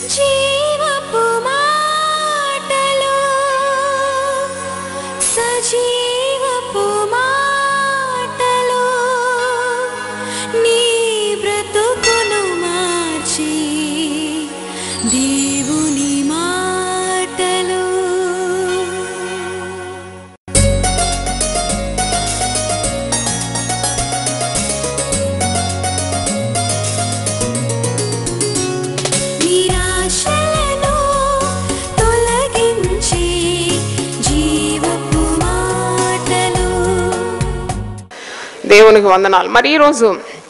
జీవపు మాటలు సజీవపు మాటలు నీ బ్రతుకును మార్చి దేవుని మాటలు నిరాశలను తొలగించి జీవపు మాటలు దేవునికి వందనాలు మరి ఈరోజు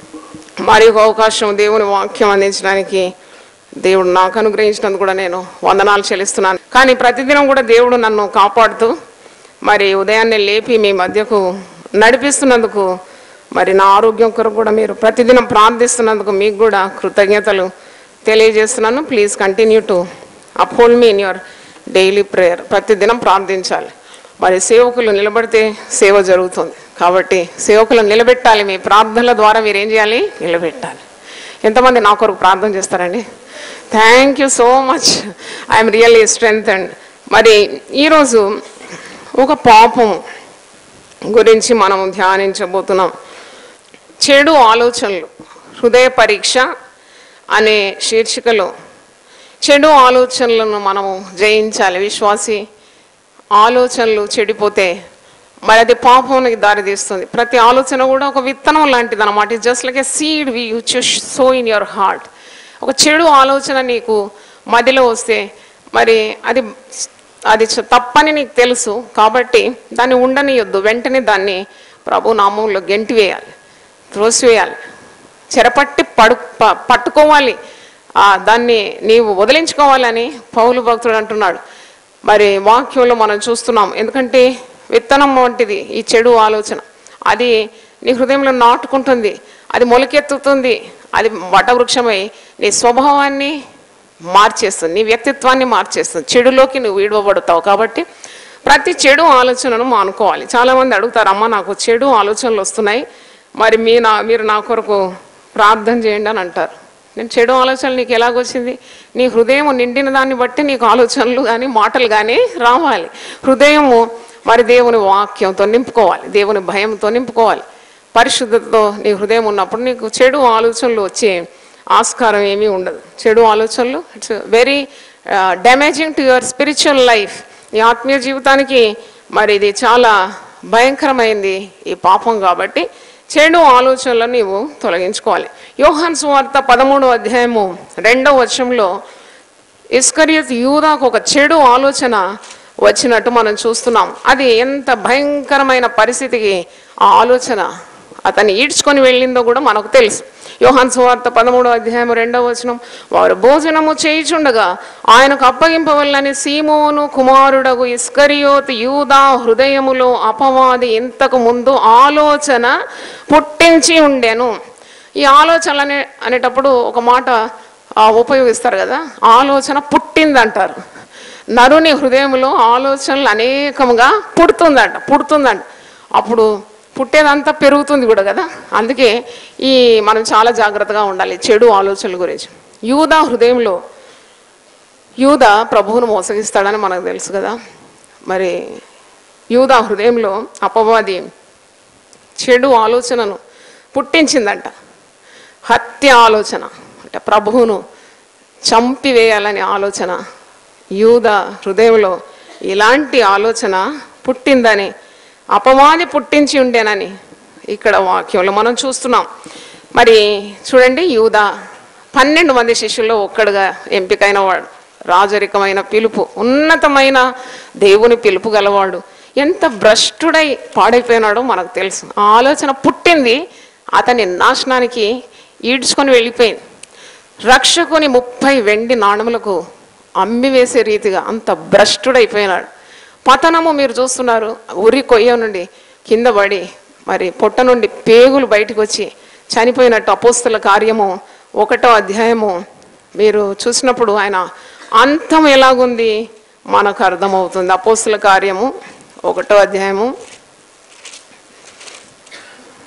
మరి ఒక అవకాశం దేవుని వాక్యం అందించడానికి దేవుడు నాకు అనుగ్రహించినందుకు కూడా నేను వందనాలు చెల్లిస్తున్నాను కానీ ప్రతిదినం కూడా దేవుడు నన్ను కాపాడుతూ మరి ఉదయాన్నే లేపి మీ మధ్యకు నడిపిస్తున్నందుకు మరి నా ఆరోగ్యం కొరకు కూడా మీరు ప్రతిదినం ప్రార్థిస్తున్నందుకు మీకు కూడా కృతజ్ఞతలు తెలియజేస్తున్నాను please continue to uphold me in your daily prayer ప్రతిదినం ప్రార్థించాలి మరి సేవకులు నిలబడితే సేవ జరుగుతుంది కాబట్టి సేవకులను నిలబెట్టాలి మీ ప్రార్థనల ద్వారా మీరు ఏం చేయాలి నిలబెట్టాలి ఎంతమంది నా కొరకు ప్రార్థన చేస్తారండి thank you so much I'm really strength and మరి ఈరోజు ఒక పాపం గురించి మనం ధ్యానించబోతున్నాం చెడు ఆలోచనలు హృదయ పరీక్ష అనే శీర్షికలో చెడు ఆలోచనలను మనము జయించాలి విశ్వాసి ఆలోచనలు చెడిపోతే మరి అది పాపానికి దారితీస్తుంది ప్రతి ఆలోచన కూడా ఒక విత్తనం లాంటిది అనమాట just like a seed we you sow in your heart ఒక చెడు ఆలోచన నీకు మదిలో వస్తే మరి అది అది చ- తప్పని నీకు తెలుసు కాబట్టి దాన్ని ఉండనియొద్దు వెంటనే దాన్ని ప్రభు నామంలో గెంటివేయాలి త్రోసివేయాలి చెరపట్టి పడు ప- పట్టుకోవాలి ఆ, దాన్ని నీవు వదిలించుకోవాలని పౌలు భక్తుడు అంటున్నాడు మరి వాక్యంలో మనం చూస్తున్నాం ఎందుకంటే విత్తనం వంటిది ఈ చెడు ఆలోచన అది నీ హృదయంలో నాటుకుంటుంది అది మొలకెత్తుతుంది అది వటవృక్షమై నీ స్వభావాన్ని మార్చేస్తుంది నీ వ్యక్తిత్వాన్ని మార్చేస్తుంది చెడులోకి నువ్వు వీడవబడతావు కాబట్టి ప్రతి చెడు ఆలోచనను మానుకోవాలి చాలామంది అడుగుతారు అమ్మ నాకు చెడు ఆలోచనలు వస్తున్నాయి మరి మీ నా మీరు నా కొరకు ప్రార్థన చేయండి అని అంటారు నేను చెడు ఆలోచనలు నీకు ఎలాగొచ్చింది నీ హృదయం నిండిన దాన్ని బట్టి నీకు ఆలోచనలు కానీ మాటలు కానీ రావాలి హృదయము మరి దేవుని వాక్యంతో నింపుకోవాలి దేవుని భయంతో నింపుకోవాలి పరిశుద్ధతతో నీ హృదయం ఉన్నప్పుడు నీకు చెడు ఆలోచనలు వచ్చే ఆస్కారం ఏమీ ఉండదు చెడు ఆలోచనలు it's very damaging to your spiritual life నీ ఆత్మీయ జీవితానికి మరి ఇది చాలా భయంకరమైంది ఈ పాపం కాబట్టి చెడు ఆలోచనలను నీవు తొలగించుకోవాలి యోహాన్ సువార్త పదమూడవ అధ్యాయము రెండవ వచనంలో ఇస్కరియత్ యూదాకు ఒక చెడు ఆలోచన వచ్చినట్టు మనం చూస్తున్నాం అది ఎంత భయంకరమైన పరిస్థితికి ఆ ఆలోచన అతన్ని ఈడ్చుకొని వెళ్ళిందో కూడా మనకు తెలుసు యోహాన్ సువార్త పదమూడో అధ్యాయం రెండవ వచనం వారు భోజనము చేయుచుండగా ఆయనకు అప్పగింపవల్లని సీమోను కుమారుడగు ఇస్కరియోత్ యూదా హృదయములో అపవాది ఇంతకు ముందు ఆలోచన పుట్టించి ఉండెను ఈ ఆలోచనలు అనే అనేటప్పుడు ఒక మాట ఆ, ఉపయోగిస్తారు కదా ఆలోచన పుట్టింది అంటారు నరుని హృదయంలో ఆలోచనలు అనేకముగా పుడుతుందంట పుడుతుందంట అప్పుడు పుట్టేదంతా పెరుగుతుంది కూడా కదా అందుకే ఈ మనం చాలా జాగ్రత్తగా ఉండాలి చెడు ఆలోచనల గురించి యూదా హృదయంలో యూదా ప్రభువును మోసగిస్తాడని మనకు తెలుసు కదా మరి యూదా హృదయంలో అపవాది చెడు ఆలోచనను పుట్టించిందంట హత్య ఆలోచన అంటే ప్రభువును చంపివేయాలనే ఆలోచన యూద హృదయంలో ఇలాంటి ఆలోచన పుట్టిందని అపవాది పుట్టించి ఉండేనని ఇక్కడ వాక్యంలో మనం చూస్తున్నాం మరి చూడండి యూద పన్నెండు మంది శిష్యుల్లో ఒక్కడుగా ఎంపికైన వాడు రాజరికమైన పిలుపు ఉన్నతమైన దేవుని పిలుపు గలవాడు ఎంత భ్రష్టుడై పాడైపోయినాడో మనకు తెలుసు ఆ ఆలోచన పుట్టింది అతని నాశనానికి ఈడ్చుకొని వెళ్ళిపోయింది రక్షకుని ముప్పై వెండి నాణములకు అమ్మివేసే రీతిగా అంత భ్రష్టుడైపోయినాడు పతనము మీరు చూస్తున్నారు ఉరి కొయ్య నుండి కింద పడి మరి పొట్ట నుండి పేగులు బయటకు వచ్చి చనిపోయినట్టు అపోస్తుల కార్యము ఒకటో అధ్యాయము మీరు చూసినప్పుడు ఆయన అంతం ఎలాగుంది మనకు అర్థమవుతుంది అపోస్తుల కార్యము ఒకటో అధ్యాయము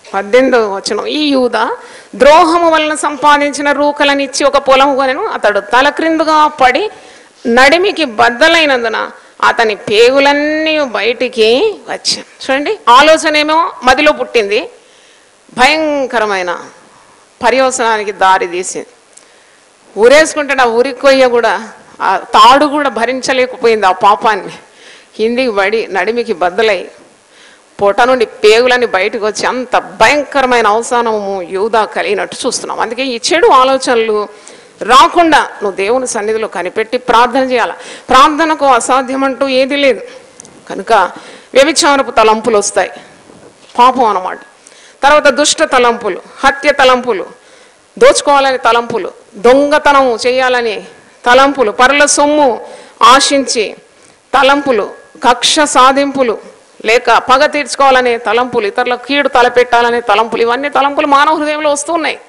పద్దెనిమిదో వచ్చిన ఈ యూద ద్రోహము వలన సంపాదించిన రూకలనిచ్చి ఒక పొలము కొనెను అతడు తల క్రిందుగా పడి నడిమికి బద్దలైనందున అతని పేగులన్నీ బయటికి వచ్చాయి చూడండి ఆలోచన ఏమో మదిలో పుట్టింది భయంకరమైన పర్యవసనానికి దారి తీసింది ఊరేసుకుంటే ఆ ఉరికి కొయ్య కూడా ఆ తాడు కూడా భరించలేకపోయింది ఆ పాపాన్ని కిందికి పడి నడిమికి బద్దలై పొట నుండి పేగులని బయటకు వచ్చి అంత భయంకరమైన అవసానము యూదా కలిగినట్టు చూస్తున్నాం అందుకే ఈ చెడు ఆలోచనలు రాకుండా నువ్వు దేవుని సన్నిధిలో కనిపెట్టి ప్రార్థన చేయాలి ప్రార్థనకు అసాధ్యం అంటూ ఏది లేదు కనుక వ్యభిచారపు తలంపులు వస్తాయి పాపం అన్నమాట తర్వాత దుష్ట తలంపులు హత్య తలంపులు దోచుకోవాలని తలంపులు దొంగతనం చేయాలని తలంపులు పరుల సొమ్ము ఆశించి తలంపులు కక్ష సాధింపులు లేక పగ తీర్చుకోవాలనే తలంపులు ఇతరుల కీడు తలపెట్టాలనే తలంపులు ఇవన్నీ తలంపులు మానవ హృదయంలో వస్తున్నాయి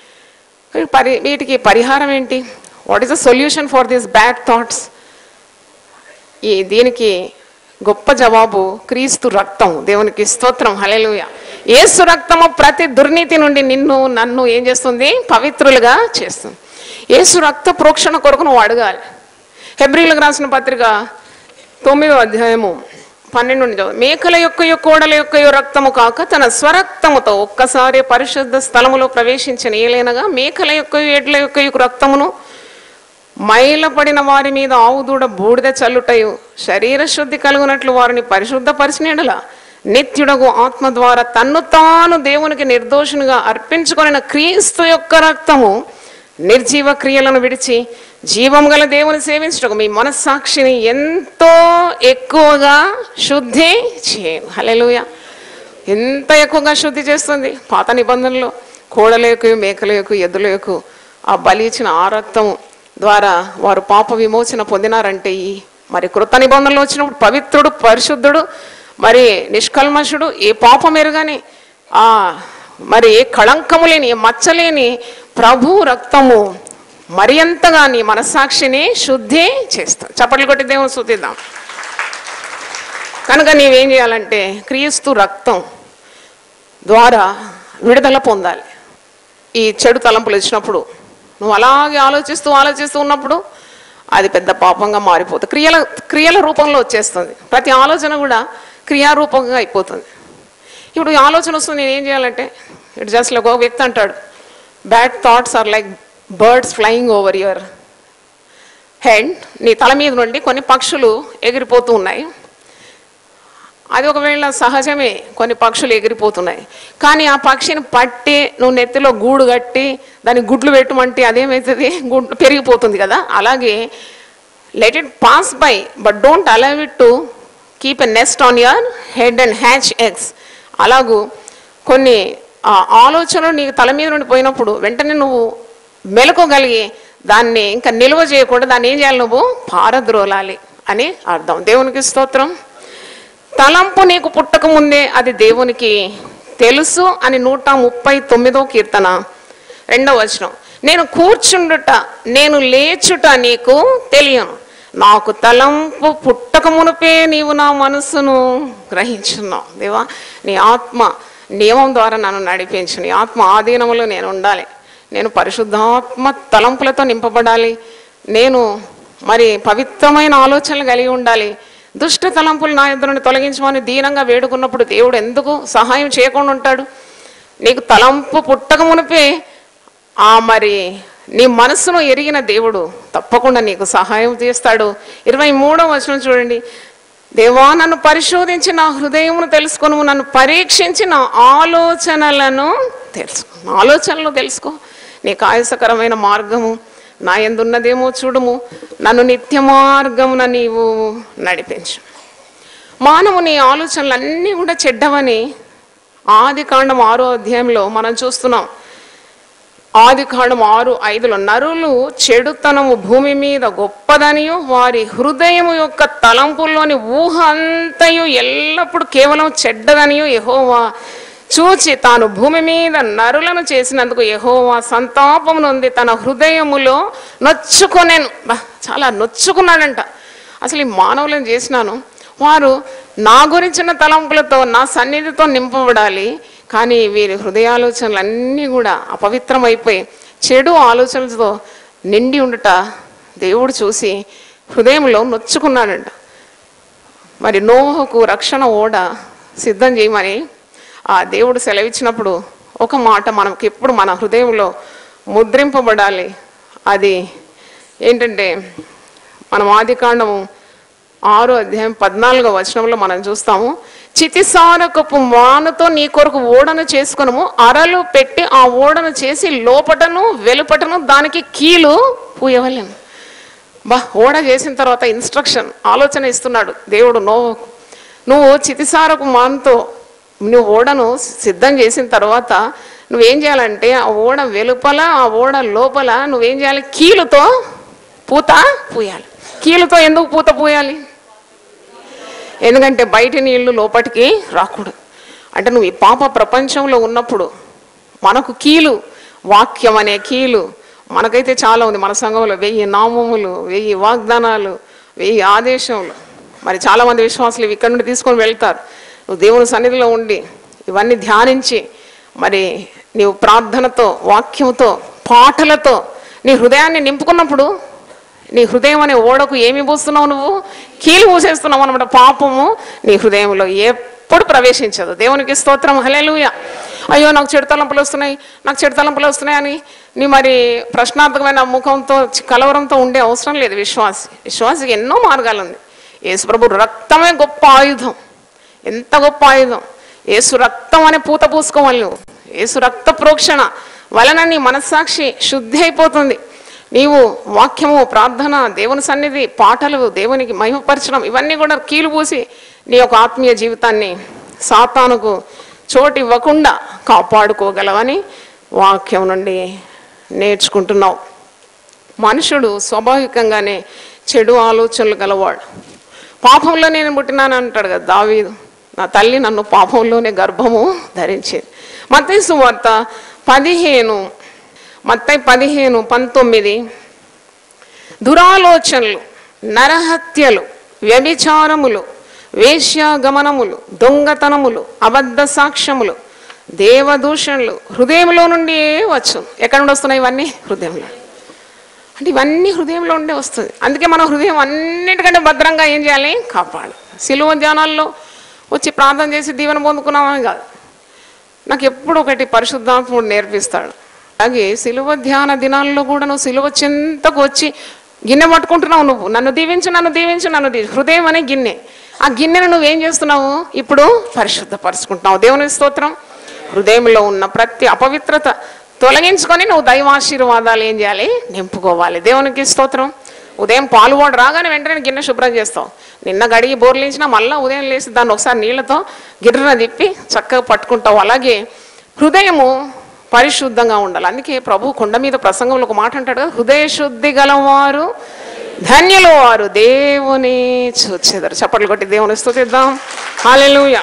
పరి వీటికి పరిహారం ఏంటి what is the solution for these bad thoughts ఈ దీనికి గొప్ప జవాబు క్రీస్తు రక్తం దేవునికి స్తోత్రం హల్లెలూయా యేసు రక్తము ప్రతి దుర్నీతి నుండి నిన్ను నన్ను ఏం చేస్తుంది పవిత్రులుగా చేస్తుంది యేసు రక్త ప్రోక్షణ కొరకు నువ్వు అడగాలి హెబ్రిలకు రాసిన పత్రిక తొమ్మిదో అధ్యాయము పన్నెండు నుండి చదువు. మేకల యొక్క కోడల యొక్క రక్తము కాక తన స్వరక్తముతో ఒక్కసారి పరిశుద్ధ స్థలములో ప్రవేశించిన ఏలైనగా మేకల యొక్క ఎడ్ల యొక్క రక్తమును మైలపడిన వారి మీద ఆవుదూడ బూడిద చల్లుటయు శరీర శుద్ధి కలుగునట్లు వారిని పరిశుద్ధపరిచినడల నిత్యుడగు ఆత్మ ద్వారా తన్ను తాను దేవునికి నిర్దోషునిగా అర్పించుకొనిన క్రీస్తు యొక్క రక్తము నిర్జీవ క్రియలను విడిచి జీవం గల దేవుని సేవించటకు మీ మనస్సాక్షిని ఎంతో ఎక్కువగా శుద్ధి చేయను హల్లెలూయా ఎంత ఎక్కువగా శుద్ధి చేస్తుంది పాత నిబంధనలో కోడలకు మేకలకు ఎద్దులకు ఆ బలి ఇచ్చిన ఆ రక్తము ద్వారా వారు పాప విమోచన పొందినారంటే ఈ మరి కృత నిబంధనలు వచ్చినప్పుడు పవిత్రుడు పరిశుద్ధుడు మరి నిష్కల్మషుడు ఏ పాపం ఎరుగని ఆ మరి ఏ కళంకము లేని ఏ మచ్చలేని ప్రభు రక్తము మరి ఎంతగా నీ మనస్సాక్షిని శుద్ధి చేస్తాం చప్పట్లు కొట్టి దేవుని శుద్ధిద్దాం కనుక నీవేం చేయాలంటే క్రీస్తు రక్తం ద్వారా విడుదల పొందాలి ఈ చెడు తలంపులు వచ్చినప్పుడు నువ్వు అలాగే ఆలోచిస్తూ ఆలోచిస్తూ ఉన్నప్పుడు అది పెద్ద పాపంగా మారిపోతుంది క్రియల క్రియల రూపంలో వచ్చేస్తుంది ప్రతి ఆలోచన కూడా క్రియారూపంగా అయిపోతుంది ఇప్పుడు ఈ ఆలోచన వస్తుంది నేను ఏం చేయాలంటే ఇటు జస్ట్ ఒక వ్యక్తి అంటాడు bad thoughts are like birds flying over your head నీ తల మీద నుండి కొన్ని పక్షులు ఎగిరిపోతూ ఉన్నాయి అది ఒకవేళ సహజమే కొన్ని పక్షులు ఎగిరిపోతున్నాయి కానీ ఆ పక్షిని పట్టి నువ్వు నెత్తిలో గూడు కట్టి దానికి గుడ్లు పెట్టమంటే అదేమవుతుంది గుడ్లు పెరిగిపోతుంది కదా అలాగే let it pass by but don't allow it to keep a nest on your head and hatch eggs అలాగూ కొన్ని ఆ ఆలోచనలు నీకు తల మీద నుండి పోయినప్పుడు వెంటనే నువ్వు మెలకోగలిగి దాన్ని ఇంకా నిల్వ చేయకుండా దాన్ని ఏం చేయాలి నువ్వు పారద్రోలాలి అని అర్థం దేవునికి స్తోత్రం తలంపు నీకు పుట్టక ముందే అది దేవునికి తెలుసు అని నూట ముప్పై తొమ్మిదో కీర్తన రెండవ వచనం నేను కూర్చుండుట నేను లేచుట నీకు తెలియను నాకు తలంపు పుట్టక మునుపే నీవు నా మనసును గ్రహించున్నావు దేవా నీ ఆత్మ నియమం ద్వారా నన్ను నడిపించు నీ ఆత్మ ఆధీనములో నేను ఉండాలి నేను పరిశుద్ధాత్మ తలంపులతో నింపబడాలి నేను మరి పవిత్రమైన ఆలోచనలు కలిగి ఉండాలి దుష్ట తలంపులు నా ఇద్దరు నుండి తొలగించమని దీనంగా వేడుకున్నప్పుడు దేవుడు ఎందుకు సహాయం చేయకుండా ఉంటాడు నీకు తలంపు పుట్టక మునిపే ఆ మరి నీ మనసును ఎరిగిన దేవుడు తప్పకుండా నీకు సహాయం చేస్తాడు ఇరవై మూడవ వచనం చూడండి దేవా నన్ను పరిశోధించి నా హృదయమును తెలుసుకొను నన్ను పరీక్షించి నా ఆలోచనలను తెలుసుకో నా ఆలోచనలు తెలుసుకో నీకు ఆయాసకరమైన మార్గము నా ఎందున్నదేమో చూడుము నన్ను నిత్య మార్గమున నీవు నడిపించు మానవుని ఆలోచనలు అన్నీ కూడా చెడ్డవని ఆది కాండం ఆరో అధ్యాయంలో మనం చూస్తున్నాం ఆది కాండం ఆరు ఐదులో నరులు చెడుతనము భూమి మీద గొప్పదనియు వారి హృదయము యొక్క తలంపుల్లోని ఊహ అంతయు ఎల్లప్పుడూ కేవలం చెడ్డదనియు యెహోవా చూచి తాను భూమి మీద నరులను చేసినందుకు యెహోవా సంతాపం నొంది తన హృదయములో నొచ్చుకొనేను బా, చాలా నొచ్చుకున్నాడంట అసలు ఈ మానవులను చేసినాను వారు నా గురించిన తలంపులతో నా సన్నిధితో నింపబడాలి కానీ వీరి హృదయాలోచనలు అన్నీ కూడా అపవిత్రమైపోయి చెడు ఆలోచనలతో నిండి ఉండుట దేవుడు చూసి హృదయంలో నొచ్చుకున్నాడంట మరి నోహకు రక్షణ ఓడ సిద్ధం చేయమని ఆ దేవుడు సెలవిచ్చినప్పుడు ఒక మాట మనకి ఎప్పుడు మన హృదయంలో ముద్రింపబడాలి అది ఏంటంటే మనం ఆది కాండము ఆరో అధ్యాయం పద్నాలుగో వచనంలో మనం చూస్తాము చితిసారకపు వానతో నీ కొరకు ఓడను చేసుకునము అరలు పెట్టి ఆ ఓడను చేసి లోపటను వెలుపటను దానికి కీలు పూయవలేము బా ఓడ చేసిన తర్వాత ఇన్స్ట్రక్షన్ ఆలోచన ఇస్తున్నాడు దేవుడు నో నువ్వు చితిసారపు మాన్తో నువ్వు ఓడను సిద్ధం చేసిన తర్వాత నువ్వేం చేయాలంటే ఆ ఓడ వెలుపల ఆ ఓడ లోపల నువ్వేం చేయాలి కీలుతో పూత పూయాలి కీలుతో ఎందుకు పూత పూయాలి ఎందుకంటే బయట నీళ్లు లోపటికి రాకూడదు అంటే నువ్వు ఈ పాప ప్రపంచంలో ఉన్నప్పుడు మనకు కీలు వాక్యం అనే కీలు మనకైతే చాలా ఉంది మన సంఘంలో వెయ్యి నామములు వెయ్యి వాగ్దానాలు వెయ్యి ఆదేశములు మరి చాలామంది విశ్వాసులు ఇవి ఇక్కడ నుండి తీసుకొని వెళ్తారు నువ్వు దేవుని సన్నిధిలో ఉండి ఇవన్నీ ధ్యానించి మరి నీవు ప్రార్థనతో వాక్యంతో పాటలతో నీ హృదయాన్ని నింపుకున్నప్పుడు నీ హృదయం అనే ఓడకు ఏమి పోస్తున్నావు నువ్వు కీలు మూసేస్తున్నావు అనమాట పాపము నీ హృదయంలో ఎప్పుడు ప్రవేశించదు దేవునికి స్తోత్రం హలేలుయ అయ్యో నాకు చెడు తలంపులు వస్తున్నాయి నాకు చెడు తలంపులు వస్తున్నాయి అని నీ మరి ప్రశ్నార్థకమైన ముఖంతో చి- కలవరంతో ఉండే అవసరం లేదు విశ్వాసి విశ్వాసికి ఎన్నో మార్గాలు ఉంది యేసుప్రభు రక్తమే గొప్ప ఆయుధం ఎంత గొప్ప ఆయుధం యేసు రక్తం అనే పూత పూసుకోవాలి నువ్వు యేసు రక్త ప్రోక్షణ వలన నీ మనస్సాక్షి శుద్ధి అయిపోతుంది నీవు వాక్యము ప్రార్థన దేవుని సన్నిధి పాటలు దేవునికి మహిమపరచడం ఇవన్నీ కూడా కీలు పూసి నీ యొక్క ఆత్మీయ జీవితాన్ని సాతానుకు చోటు ఇవ్వకుండా కాపాడుకోగలవని వాక్యం నుండి నేర్చుకుంటున్నావు మనుషుడు స్వాభావికంగానే చెడు ఆలోచనలు గలవాడు పాపంలో నేను పుట్టినాను అంటాడు కదా దావీదు నా తల్లి నన్ను పాపంలోనే గర్భము ధరించేది మత్తయి సువార్త పదిహేను మత్తయి పదిహేను పంతొమ్మిది దురాలోచనలు నరహత్యలు వ్యభిచారములు వేశ్యాగమనములు దొంగతనములు అబద్ధ సాక్ష్యములు దేవదూషణలు హృదయంలో నుండి వచ్చు ఎక్కడ నుండి వస్తున్నాయి ఇవన్నీ హృదయంలో అంటే ఇవన్నీ హృదయంలో ఉండే వస్తుంది అందుకే మన హృదయం అన్నిటికంటే భద్రంగా ఏం చేయాలి కాపాడు సిలువ ధ్యానాల్లో వచ్చి ప్రార్థన చేసి దీవెన పొందుకున్నామని కాదు నాకు ఎప్పుడు ఒకటి పరిశుద్ధాత్ముడు నేర్పిస్తాడు అలాగే సిలువ ధ్యాన దినాల్లో కూడా నువ్వు సిలువ చింతకు వచ్చి గిన్నె పట్టుకుంటున్నావు నువ్వు నన్ను దీవించు నన్ను దీవించు నన్ను దీవించు హృదయం అనే గిన్నె ఆ గిన్నెను నువ్వేం చేస్తున్నావు ఇప్పుడు పరిశుద్ధపరుచుకుంటున్నావు దేవుని స్తోత్రం హృదయంలో ఉన్న ప్రతి అపవిత్రత తొలగించుకొని నువ్వు దైవాశీర్వాదాలు ఏం చేయాలి నింపుకోవాలి దేవునికి స్తోత్రం ఉదయం పాలు వాడు రాగానే వెంటనే గిన్నె శుభ్రం చేస్తావు నిన్న గడిగి బోర్లించినా మళ్ళీ ఉదయం లేచి దాన్ని ఒకసారి నీళ్ళతో గిర్రన తిప్పి చక్కగా పట్టుకుంటావు అలాగే హృదయము పరిశుద్ధంగా ఉండాలి అందుకే ప్రభు కొండ మీద ప్రసంగంలో ఒక మాట అంటాడు కదా హృదయ శుద్ధి గలవారు ధన్యులు వారు దేవుని చూచేదారు చప్పట్లు కొట్టి దేవుని స్తుతిద్దాం హాలెలూయా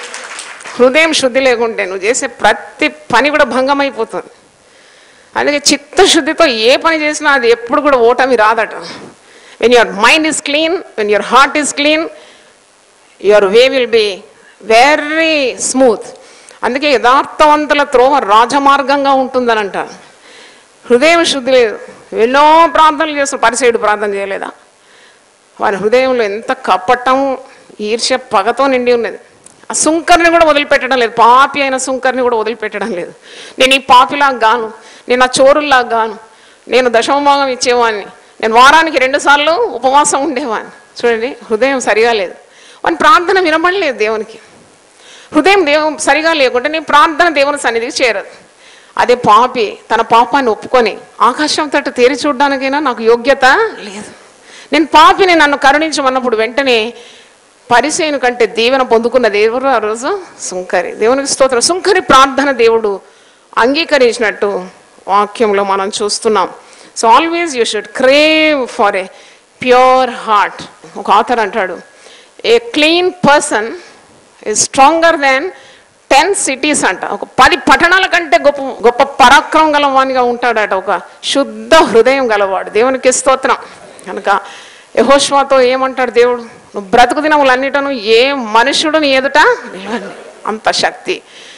హృదయం శుద్ధి లేకుంటే నువ్వు చేసే ప్రతి పని కూడా భంగం అయిపోతుంది అందుకే చిత్తశుద్ధితో ఏ పని చేసినా అది ఎప్పుడు కూడా ఓటమి రాదట when your mind is clean when your heart is clean your way will be very smooth అందుకే యథార్థవంతుల త్రోవ రాజమార్గంగా ఉంటుందని అంటారు హృదయం శుద్ధి లేదు ఎన్నో ప్రార్థనలు చేస్తారు పరిసైడు ప్రార్థన చేయలేదా వారి హృదయంలో ఎంత కపటం ఈర్ష్య పగతో నిండి ఉన్నది ఆ సుంకర్ని కూడా వదిలిపెట్టడం లేదు పాపి అయిన సుంకర్ని కూడా వదిలిపెట్టడం లేదు నేను ఈ పాపిలాగా గాను నేను ఆ చోరుల్లాగా గాను నేను దశమభాగం ఇచ్చేవాడిని నేను వారానికి రెండు సార్లు ఉపవాసం ఉండేవాడిని చూడండి హృదయం సరిగా లేదు వాని ప్రార్థన వినబడలేదు దేవునికి హృదయం దేవం సరిగా లేకుంటే నీ ప్రార్థన దేవుని సన్నిధికి చేరదు అదే పాపి తన పాపాన్ని ఒప్పుకొని ఆకాశం తట్టు తేరి చూడడానికైనా నాకు యోగ్యత లేదు నేను పాపిని నన్ను కరుణించమన్నప్పుడు వెంటనే పరిసేను కంటే దీవెన పొందుకున్నది ఎవరు ఆ రోజు సుంకరి దేవునికి స్తోత్రం సుంకరి ప్రార్థన దేవుడు అంగీకరించినట్టు వాక్యంలో మనం చూస్తున్నాం so always you should crave for a pure heart ఒక ఆథర్ అంటాడు a clean person is stronger than ten cities అంట ఒక పది పట్టణాల కంటే గొప్ప గొప్ప పరాక్రమం గలవానిగా ఉంటాడట ఒక శుద్ధ హృదయం గలవాడు దేవునికి స్తోత్రం కనుక యహోష్వాతో ఏమంటాడు దేవుడు నువ్వు బ్రతుకు దినములన్నిటను ఏ మనుషుడు నీ ఎదుట నిలవని అంత శక్తి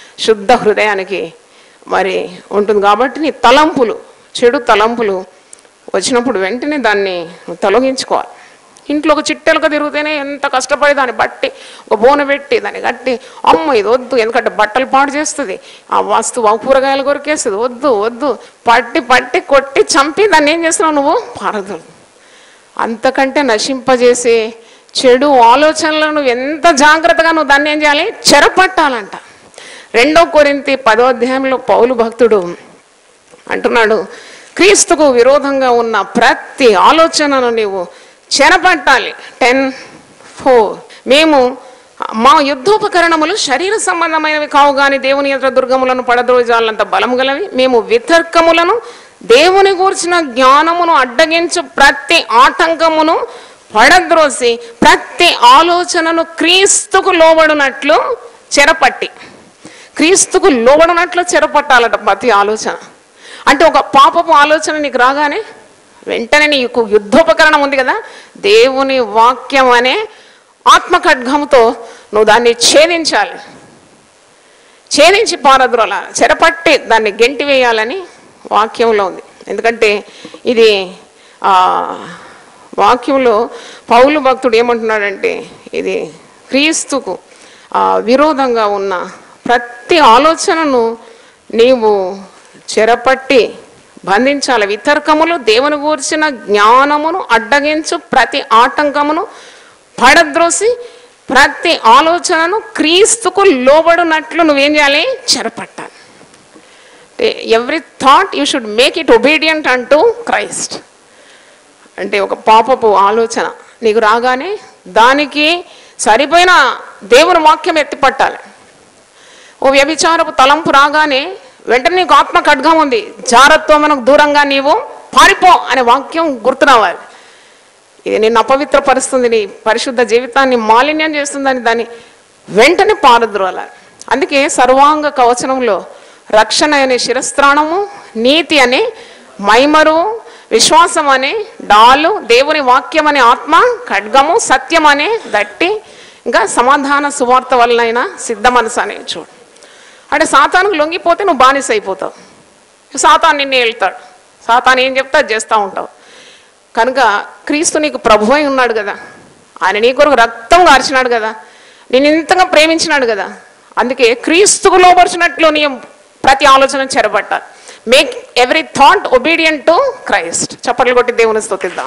శుద్ధ హృదయానికి మరి ఉంటుంది కాబట్టి నీ తలంపులు చెడు తలంపులు వచ్చినప్పుడు వెంటనే దాన్ని నువ్వు తొలగించుకోవాలి ఇంట్లో ఒక చిట్టెలుక తిరిగితేనే ఎంత కష్టపడి దాన్ని బట్టి ఒక బోన పెట్టి దాన్ని కట్టి అమ్మ ఇది వద్దు ఎందుకంటే బట్టలు పాడు చేస్తుంది ఆ వస్తువు ఆ కూరగాయలు కొరికేస్తుంది వద్దు వద్దు పట్టి పట్టి కొట్టి చంపి దాన్ని ఏం చేస్తున్నావు నువ్వు పారదు అంతకంటే నశింపజేసే చెడు ఆలోచనలను నువ్వు ఎంత జాగ్రత్తగా నువ్వు దాన్ని ఏం చేయాలి చెరపట్టాలంట రెండో కొరింతి పదో అధ్యాయంలో పౌలు భక్తుడు అంటున్నాడు క్రీస్తుకు విరోధంగా ఉన్న ప్రతి ఆలోచనను నీవు చెరపట్టాలి టెన్ ఫోర్ మేము మా యుద్ధోపకరణములు శరీర సంబంధమైనవి కావు గాని దేవుని ఎదుట దుర్గములను పడద్రోజాలంత బలము గలవి మేము వితర్కములను దేవుని గూర్చిన జ్ఞానమును అడ్డగించు ప్రతి ఆటంకమును పడద్రోసి ప్రతి ఆలోచనను క్రీస్తుకు లోబడినట్లు చెరపట్టి క్రీస్తుకు లోబడినట్లు చెరపట్టాలట ప్రతి ఆలోచన అంటే ఒక పాపపు ఆలోచన నీకు రాగానే వెంటనే నీకు యుద్ధోపకరణం ఉంది కదా దేవుని వాక్యం అనే ఆత్మ ఖడ్గముతో నువ్వు దాన్ని ఛేదించాలి ఛేదించి పారద్రోల చెరపట్టి దాన్ని గెంటి వేయాలని వాక్యంలో ఉంది ఎందుకంటే ఇది ఆ, వాక్యంలో పౌలు భక్తుడు ఏమంటున్నాడంటే ఇది క్రీస్తుకు ఆ, విరోధంగా ఉన్న ప్రతి ఆలోచనను నీవు చెరపట్టి బంధించాలి వితర్కములు దేవుని గూర్చిన జ్ఞానమును అడ్డగించు ప్రతి ఆటంకమును పడద్రోసి ప్రతి ఆలోచనను క్రీస్తుకు లోబడినట్లు నువ్వేం చేయాలి చెరపట్టాలి every thought you should make it obedient అంటూ క్రైస్ట్ అంటే ఒక పాపపు ఆలోచన నీకు రాగానే దానికి సరిపోయిన దేవుని వాక్యం ఎత్తిపట్టాలి ఓ వ్యభిచారపు తలంపు రాగానే వెంటనే నీకు ఆత్మ ఖడ్గం ఉంది జారత్వమునకు దూరంగా నీవు పారిపో అనే వాక్యం గుర్తు రావాలి ఇది నిన్ను అపవిత్రపరుస్తుంది నీ పరిశుద్ధ జీవితాన్ని మాలిన్యం చేస్తుందని దాన్ని వెంటనే పారద్రోలాలి అందుకే సర్వాంగ కవచనంలో రక్షణ అనే శిరస్త్రాణము నీతి అనే మైమరు విశ్వాసం అనే డాలు దేవుని వాక్యం అనే ఆత్మ ఖడ్గము సత్యం అనే దట్టి ఇంకా సమాధాన సువార్త వలనైనా సిద్ధ మనసు అనే చూడు అంటే సాతానుకు లొంగిపోతే నువ్వు బానిస అయిపోతావు సాతాన్ నిన్ను వెళ్తాడు సాతాన్ ఏం చెప్తే అది చేస్తూ ఉంటావు కనుక క్రీస్తు నీకు ప్రభు అయి ఉన్నాడు కదా ఆయన నీ కొరకు రక్తం గార్చినాడు కదా నేను ఇంతగా ప్రేమించినాడు కదా అందుకే క్రీస్తుకు లోపరిచినట్లు నీ ప్రతి ఆలోచన చెరబట్టాలి make every thought obedient to Christ చప్పట్లు కొట్టి దేవుని స్తుతిద్దాం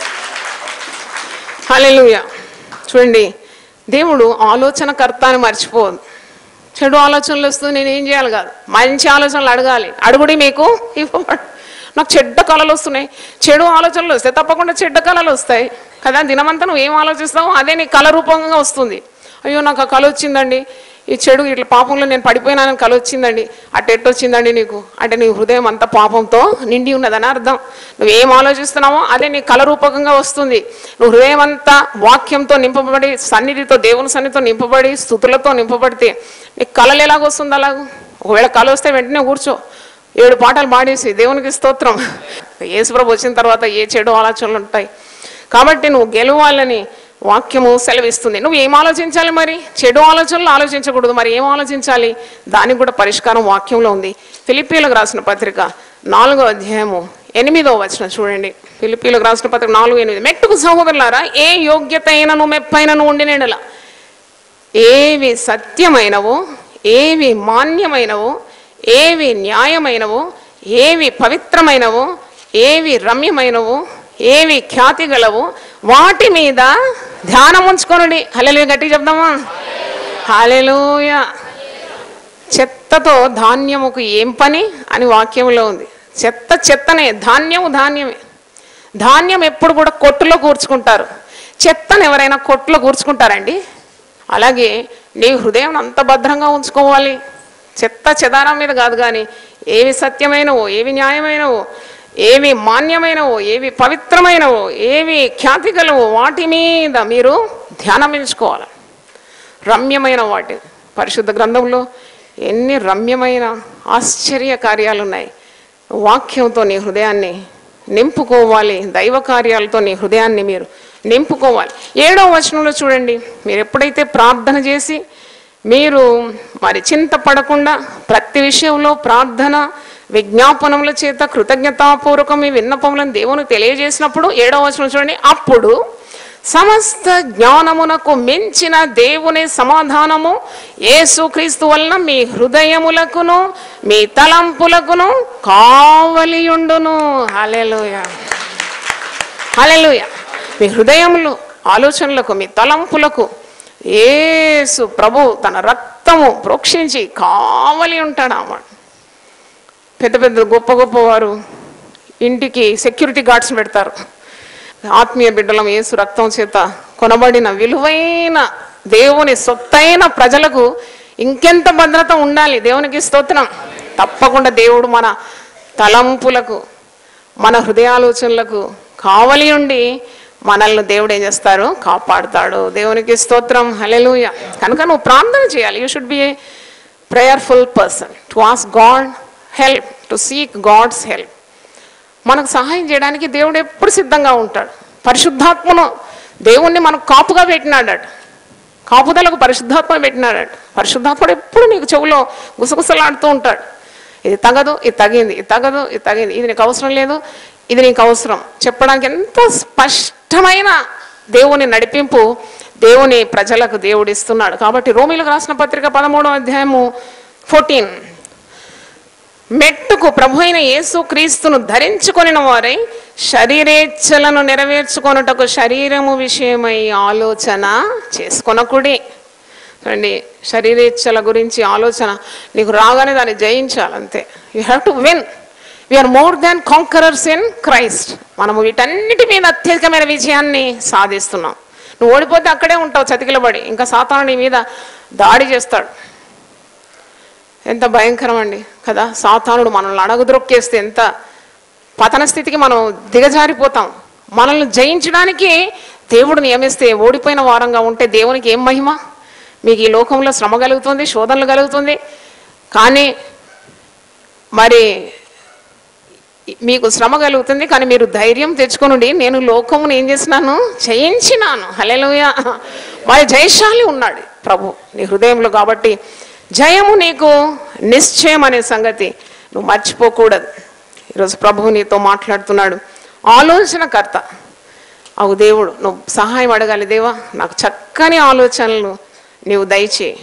హల్లెలూయా చూడండి దేవుడు ఆలోచనకర్త అని మర్చిపోదు చెడు ఆలోచనలు వస్తుంది నేను ఏం చేయాలి కాదు మంచి ఆలోచనలు అడగాలి అడుగుడి మీకు ఇవ్వబడు నాకు చెడ్డ కళలు వస్తున్నాయి చెడు ఆలోచనలు వస్తాయి తప్పకుండా చెడ్డ కళలు వస్తాయి కదా దినమంతా నువ్వు ఏం ఆలోచిస్తావో అదే నీ కళ రూపంగా వస్తుంది అయ్యో నాకు ఆ కళ వచ్చిందండి ఈ చెడు ఇట్లా పాపంలో నేను పడిపోయినానని కళ వచ్చిందండి అటు ఎట్టు వచ్చిందండి నీకు అంటే నీ హృదయం అంతా పాపంతో నిండి ఉన్నదని అర్థం నువ్వు ఏం ఆలోచిస్తున్నావో అదే నీ కళ రూపకంగా వస్తుంది నువ్వు హృదయం అంతా వాక్యంతో నింపబడి సన్నిధితో దేవుని సన్నిధితో నింపబడి స్థుతులతో నింపబడితే నీకు కళలు ఎలాగొస్తుంది అలాగ ఒకవేళ కళ వస్తే వెంటనే కూర్చో ఏడు పాటలు పాడేసి దేవునికి స్తోత్రం యేసుప్రభు వచ్చిన తర్వాత ఏ చెడు ఆలోచనలు ఉంటాయి కాబట్టి నువ్వు గెలవాలని వాక్యము సెలవిస్తుంది నువ్వు ఏం ఆలోచించాలి మరి చెడు ఆలోచనలు ఆలోచించకూడదు మరి ఏం ఆలోచించాలి దానికి కూడా పరిష్కారం వాక్యంలో ఉంది ఫిలిపీలకు రాసిన పత్రిక నాలుగో అధ్యాయము ఎనిమిదో వచనం చూడండి ఫిలిపీలకు రాసిన పత్రిక నాలుగు ఎనిమిది మెట్టుకు సహోదరులారా ఏ యోగ్యత అయినను మెప్పైనను ఉండినేడలా ఏవి సత్యమైనవో ఏవి మాన్యమైనవో ఏవి న్యాయమైనవో ఏవి పవిత్రమైనవో ఏవి రమ్యమైనవో ఏవి ఖ్యాతి గలవో వాటి మీద ధ్యానం ఉంచుకోనండి హల్లెలూయా గట్టి చెప్దామా హల్లెలూయా చెత్తతో ధాన్యముకు ఏం పని అని వాక్యంలో ఉంది చెత్త చెత్తనే ధాన్యము ధాన్యమే ధాన్యం ఎప్పుడు కూడా కొట్టులో కూర్చుకుంటారు చెత్తను ఎవరైనా కొట్టులో కూర్చుకుంటారండి అలాగే నీ హృదయం అంత భద్రంగా ఉంచుకోవాలి చెత్త చెదారం మీద కాదు కానీ ఏవి సత్యమైనవో ఏవి న్యాయమైనవో ఏవి మాన్యమైనవో ఏవి పవిత్రమైనవో ఏవి ఖ్యాతి గలవో వాటి మీద మీరు ధ్యానం ఎంచుకోవాలి రమ్యమైన వాటి పరిశుద్ధ గ్రంథంలో ఎన్ని రమ్యమైన ఆశ్చర్య కార్యాలు ఉన్నాయి వాక్యంతో నీ హృదయాన్ని నింపుకోవాలి దైవ కార్యాలతో నీ హృదయాన్ని మీరు నింపుకోవాలి ఏడవ వచనంలో చూడండి మీరు ఎప్పుడైతే ప్రార్థన చేసి మీరు మరి చింతపడకుండా ప్రతి విషయంలో ప్రార్థన విజ్ఞాపనముల చేత కృతజ్ఞతాపూర్వకం మీ విన్నపములను దేవునికి తెలియజేసినప్పుడు ఏడవ వచనం చూడండి అప్పుడు సమస్త జ్ఞానమునకు మించిన దేవుని సమాధానము యేసుక్రీస్తు వలన మీ హృదయములకును మీ తలంపులకును కావలియుండును హల్లెలూయా హల్లెలూయ మీ హృదయములు ఆలోచనలకు మీ తలంపులకు యేసు ప్రభు తన రక్తము ప్రోక్షించి కావలి ఉంటాడు అన్నమాట పెద్ద పెద్ద గొప్ప గొప్ప వారు ఇంటికి సెక్యూరిటీ గార్డ్స్ పెడతారు ఆత్మీయ బిడ్డలం యేసు రక్తం చేత కొనబడిన విలువైన దేవుని సొత్తైన ప్రజలకు ఇంకెంత భద్రత ఉండాలి దేవునికి స్తోత్రం తప్పకుండా దేవుడు మన తలంపులకు మన హృదయాలోచనలకు కావలి ఉండి మనల్ని దేవుడు ఏం చేస్తారు కాపాడుతాడు దేవునికి స్తోత్రం హలెలూయ కనుక నువ్వు ప్రార్థన చేయాలి you should be a prayerful person to ask God help to seek God's help మనకు సహాయం చేయడానికి దేవుడు ఎప్పుడు సిద్ధంగా ఉంటాడు పరిశుద్ధాత్మను దేవుణ్ణి మనకు కాపుగా పెట్టినాడట కాపుదలకు పరిశుద్ధాత్మ పెట్టినాడట పరిశుద్ధాత్ముడు ఎప్పుడు నీకు చెవులో గుసగుసలాడుతూ ఉంటాడు ఇది తగదు ఇది తగింది ఇది తగదు ఇది తగింది ఇది నీకు అవసరం లేదు ఇది నీకు అవసరం చెప్పడానికి ఎంత స్పష్టమైన దేవుని నడిపింపు దేవుని ప్రజలకు దేవుడు ఇస్తున్నాడు కాబట్టి రోమిలకు రాసిన పత్రిక పదమూడో అధ్యాయము ఫోర్టీన్ మెట్టుకు ప్రభు అయిన యేసు క్రీస్తును ధరించుకొనిన వారై శరీరేచ్ఛలను నెరవేర్చుకొనుటకు శరీరము విషయమై ఆలోచన చేసుకొనకుడి చూడండి శరీరేచ్ఛల గురించి ఆలోచన నీకు రాగానే దాన్ని జయించాలంతే you have to win we're more than conquerors in Christ మనము వీటన్నిటి మీద అత్యధికమైన విజయాన్ని సాధిస్తున్నాం నువ్వు ఓడిపోతే అక్కడే ఉంటావు చతికిలబడి ఇంకా సాతాను నీ మీద దాడి చేస్తాడు ఎంత భయంకరం అండి కదా సాతానుడు మనల్ని అడగద్రొక్కేస్తే ఎంత పతన స్థితికి మనం దిగజారిపోతాం మనల్ని జయించడానికి దేవుడు నియమిస్తే ఓడిపోయిన వారంగా ఉంటే దేవునికి ఏం మహిమ మీకు ఈ లోకంలో శ్రమ కలుగుతుంది శోధనలు కలుగుతుంది కానీ మరి మీకు శ్రమ కలుగుతుంది కానీ మీరు ధైర్యం తెచ్చుకొనుండి నేను లోకమును ఏం చేసినాను జయించినాను హలెలుయ మరి జయశాలి ఉన్నాడు ప్రభు నీ హృదయంలో కాబట్టి జయము నీకు నిశ్చయం అనే సంగతి నువ్వు మర్చిపోకూడదు ఈరోజు ప్రభువు నీతో మాట్లాడుతున్నాడు ఆలోచనకర్త అవు దేవుడు నువ్వు సహాయం అడగాలి దేవా నాకు చక్కని ఆలోచనలు నీవు దయచేయి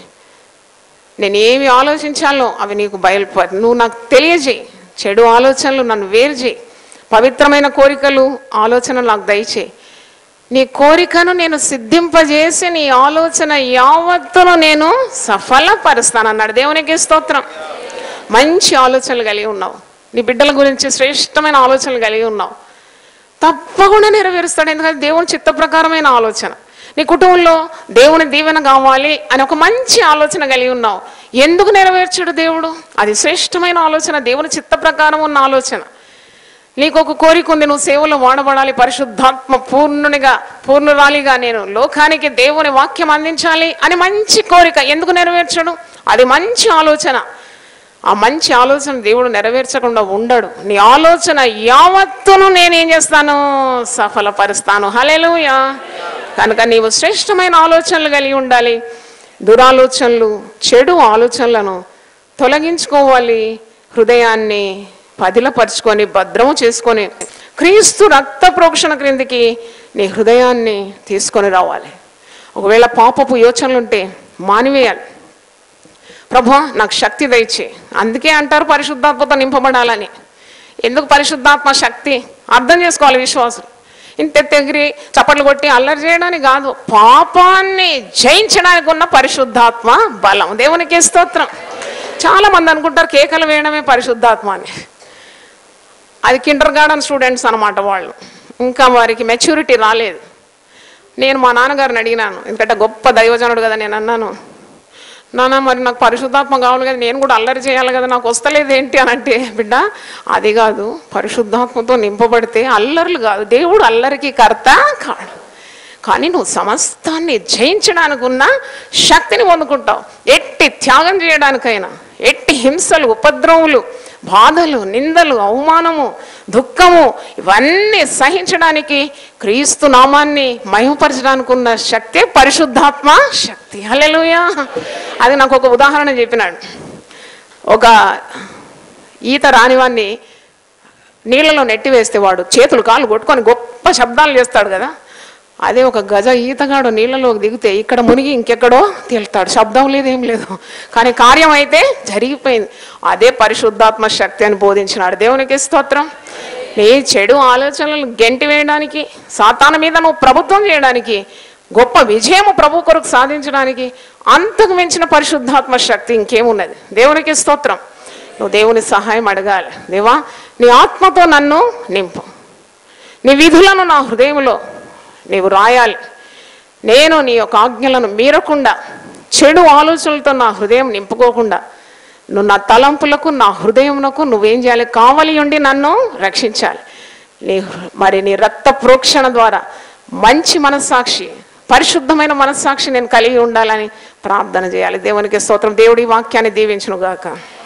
నేను ఏమి ఆలోచించాలో అవి నీకు బయలుపరి నువ్వు నాకు తెలియజేయి చెడు ఆలోచనలు నన్ను వేరు చేయి పవిత్రమైన కోరికలు ఆలోచనలు నాకు దయచేయి నీ కోరికను నేను సిద్ధింపజేసి నీ ఆలోచన యావత్తును నేను సఫలపరుస్తానన్నాడు దేవునికి స్తోత్రం మంచి ఆలోచనలు కలిగి ఉన్నావు నీ బిడ్డల గురించి శ్రేష్టమైన ఆలోచనలు కలిగి ఉన్నావు తప్పకుండా నెరవేరుస్తాడు ఎందుకంటే దేవుని చిత్త ప్రకారమైన ఆలోచన నీ కుటుంబంలో దేవుని దీవెన కావాలి అని ఒక మంచి ఆలోచన కలిగి ఉన్నావు ఎందుకు నెరవేర్చాడు దేవుడు అది శ్రేష్టమైన ఆలోచన దేవుని చిత్త ప్రకారం ఉన్న ఆలోచన నీకు ఒక కోరిక ఉంది నువ్వు సేవలో వాడబడాలి పరిశుద్ధాత్మ పూర్ణునిగా పూర్ణురాలిగా నేను లోకానికి దేవుని వాక్యం అందించాలి అని మంచి కోరిక ఎందుకు నెరవేర్చడు అది మంచి ఆలోచన ఆ మంచి ఆలోచన దేవుడు నెరవేర్చకుండా ఉండడు నీ ఆలోచన యావత్తును నేనేం చేస్తాను సఫలపరుస్తాను హలేలుయా కనుక నీవు శ్రేష్టమైన ఆలోచనలు కలిగి ఉండాలి దురాలోచనలు చెడు ఆలోచనలను తొలగించుకోవాలి హృదయాన్ని పదిలపరుచుకొని భద్రము చేసుకొని క్రీస్తు రక్త ప్రోక్షణ క్రిందికి నీ హృదయాన్ని తీసుకొని రావాలి ఒకవేళ పాపపు యోచనలుంటే మానివేయాలి ప్రభా నాకు శక్తి దయచే అందుకే అంటారు పరిశుద్ధాత్మతో నింపబడాలని ఎందుకు పరిశుద్ధాత్మ శక్తి అర్థం చేసుకోవాలి విశ్వాసం ఇంత తెగిరి చప్పట్లు కొట్టి అల్లరి చేయడానికి కాదు పాపాన్ని జయించడానికి ఉన్న పరిశుద్ధాత్మ బలం దేవునికి స్తోత్రం చాలా మంది అనుకుంటారు కేకలు వేయడమే పరిశుద్ధాత్మ అని అది కిండర్ గార్డెన్ స్టూడెంట్స్ అనమాట వాళ్ళు ఇంకా వారికి మెచ్యూరిటీ రాలేదు నేను మా నాన్నగారిని అడిగినాను ఎందుకంటే గొప్ప దైవజనుడు కదా నేను అన్నాను నాన్న మరి నాకు పరిశుద్ధాత్మ కావాలి కదా నేను కూడా అల్లరి చేయాలి కదా నాకు వస్తలేదు ఏంటి అని అంటే బిడ్డ అది కాదు పరిశుద్ధాత్మతో నింపబడితే అల్లర్లు కాదు దేవుడు అల్లరికి కర్త కాడు కానీ నువ్వు సమస్తాన్ని జయించడానికి ఉన్న శక్తిని పొందుకుంటావు ఎట్టి త్యాగం చేయడానికైనా ఎట్టి హింసలు ఉపద్రవములు బాధలు నిందలు అవమానము దుఃఖము ఇవన్నీ సహించడానికి క్రీస్తు నామాన్ని మహిమపరచడానికి ఉన్న శక్తే పరిశుద్ధాత్మ శక్తి హల్లెలూయా అది నాకు ఒక ఉదాహరణ చెప్పినాడు ఒక ఈత రానివాన్ని నీళ్ళలో నెట్టివేస్తే వాడు చేతులు కాళ్ళు కొట్టుకొని గొప్ప శబ్దాలు చేస్తాడు కదా అదే ఒక గజ ఈతగాడు నీళ్ళలోకి దిగితే ఇక్కడ మునిగి ఇంకెక్కడో తేలుతాడు శబ్దం లేదు ఏం లేదు కానీ కార్యం అయితే జరిగిపోయింది అదే పరిశుద్ధాత్మ శక్తి అని బోధించినాడు దేవునికి స్తోత్రం నీ చెడు ఆలోచనలు గెంటి వేయడానికి సాతాన మీద నువ్వు ప్రభుత్వం చేయడానికి గొప్ప విజయము ప్రభు కొరకు సాధించడానికి అంతకు మించిన పరిశుద్ధాత్మ శక్తి ఇంకేమున్నది దేవునికి స్తోత్రం నువ్వు దేవుని సహాయం అడగాలి దేవా నీ ఆత్మతో నన్ను నింపు నీ విధులను నా హృదయంలో నీవు రాయాలి నేను నీ యొక్క ఆజ్ఞలను మీరకుండా చెడు ఆలోచనలతో నా హృదయం నింపుకోకుండా నువ్వు నా తలంపులకు నా హృదయమునకు నువ్వేం చేయాలి కావలి ఉండి నన్ను రక్షించాలి నీ మరి నీ రక్త ప్రోక్షణ ద్వారా మంచి మనస్సాక్షి పరిశుద్ధమైన మనస్సాక్షి నేను కలిగి ఉండాలని ప్రార్థన చేయాలి దేవునికి స్తోత్రం దేవుడి వాక్యాన్ని దీవించును గాక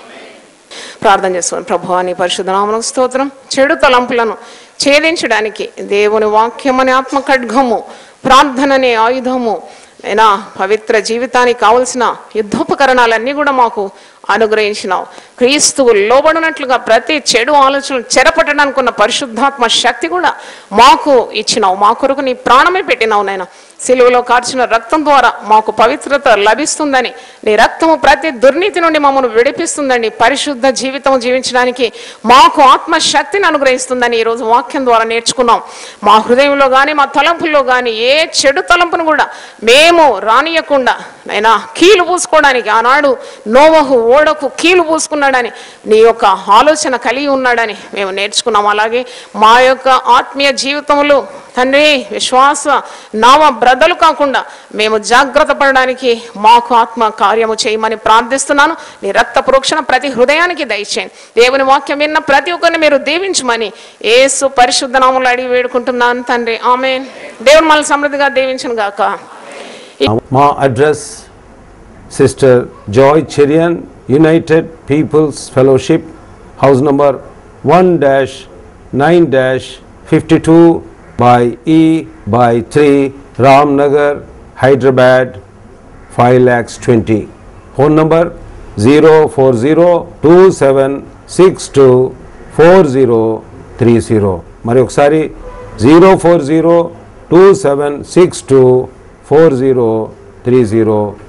ప్రార్థన చేస్తున్నాను ప్రభు అని పరిశుద్ధ నామనకు స్తోత్రం చెడు తలంపులను ఛేదించడానికి దేవుని వాక్యం అనే ఆత్మ ఖడ్గము ప్రార్థన అనే ఆయుధము అయినా పవిత్ర జీవితానికి కావలసిన యుద్ధోపకరణాలన్నీ కూడా మాకు అనుగ్రహించినావు క్రీస్తువు లోబడినట్లుగా ప్రతి చెడు ఆలోచనలు చెరపట్టడానికి ఉన్న పరిశుద్ధాత్మ శక్తి కూడా మాకు ఇచ్చినావు మా కొరకు నీ ప్రాణమే పెట్టినావు నాయన సిలువలో కార్చిన రక్తం ద్వారా మాకు పవిత్రత లభిస్తుందని నీ రక్తము ప్రతి దుర్నీతి నుండి మమ్మల్ని విడిపిస్తుందని పరిశుద్ధ జీవితం జీవించడానికి మాకు ఆత్మశక్తిని అనుగ్రహిస్తుందని ఈరోజు వాక్యం ద్వారా నేర్చుకున్నాం మా హృదయంలో కానీ మా తలంపుల్లో కానీ ఏ చెడు తలంపును కూడా మేము రానియకుండా అయినా కీలు పూసుకోవడానికి ఆనాడు నోవహు ఓడకు కీలు పూసుకున్నాడని నీ యొక్క ఆలోచన కలిగి ఉన్నాడని మేము నేర్చుకున్నాం అలాగే మా యొక్క ఆత్మీయ జీవితంలో తండ్రి విశ్వాస నామ బ్రదలు కాకుండా మేము జాగ్రత్త పడడానికి మాకు ఆత్మ కార్యము చేయమని ప్రార్థిస్తున్నాను నీ రక్త ప్రోక్షణ ప్రతి హృదయానికి దయచేయండి దేవుని వాక్యం విన్న ప్రతి ఒక్కరిని మీరు దీవించమని ఏసు పరిశుద్ధ నామంలో అడిగి వేడుకుంటున్నాను తండ్రి ఆమె దేవుని మళ్ళీ సమృద్ధిగా దీవించను గాక మా address sister Joy Cherian united peoples fellowship house number one dash nine dash fifty two by E by three Ram Nagar Hyderabad five lakhs twenty phone number zero four zero two seven six two four zero three zero మరి ఒకసారి zero four zero two seven six two four zero three zero